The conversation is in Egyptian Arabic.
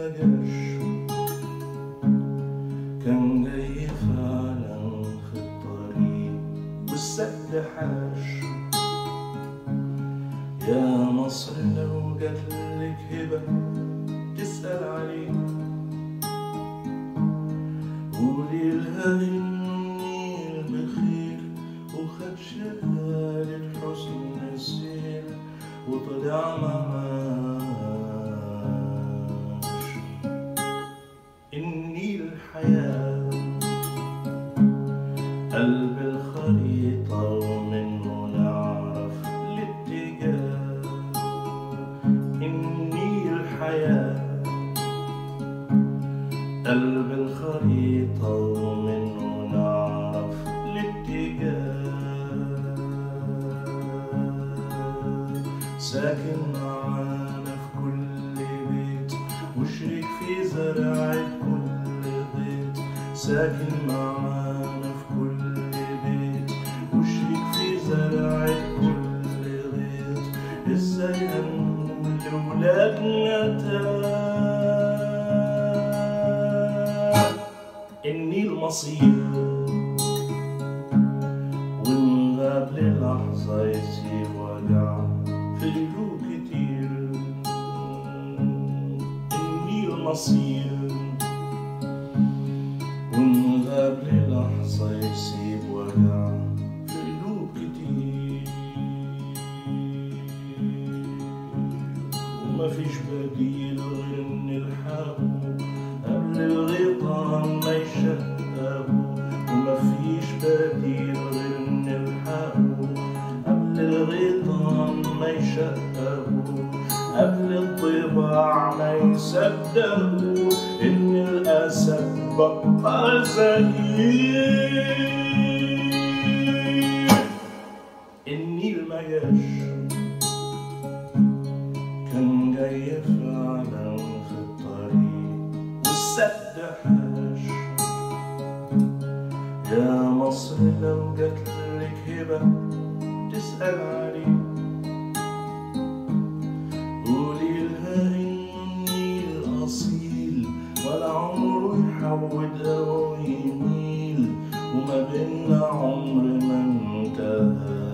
ما جاش كان جاي فعلا في الطريق والسد حاش يا مصر لو جاتلك هبة تسأل عليه قولي لها إني بخير وخد شهادة حسن السير وطلع معاش إني الحياة قلب الخريطة ومنه نعرف الاتجاه إني الحياة قلب الخريطة ومنه نعرف الاتجاه ساكن معانا في كل بيت مشرك في زراعة كل بيت ساكن معانا في كل بيت مشرك في زراعة كل بيت ازاي هنقول لولادنا تاه إني المصير ونغاب للحظة يصير وجع في قلوب كتير إني المصير ونغاب للحظة يسيب وجع في قلوب كتير ومفيش بديل غير إن الحقه قبل الغيطان ما يشققوا ومفيش بديل غير إن الحقه قبل الغيطان ما يشققوا قبل الطباع ما يصدقوا إن الأسد بطل زهير إني المجاش كان جاي فعلا في الطريق والسد حاش يا مصر لو جاتلك هبة تسأل عليه قولي لها إني الأصيل ولا عمره يحود أو يميل وما بينا عمر ما انتهى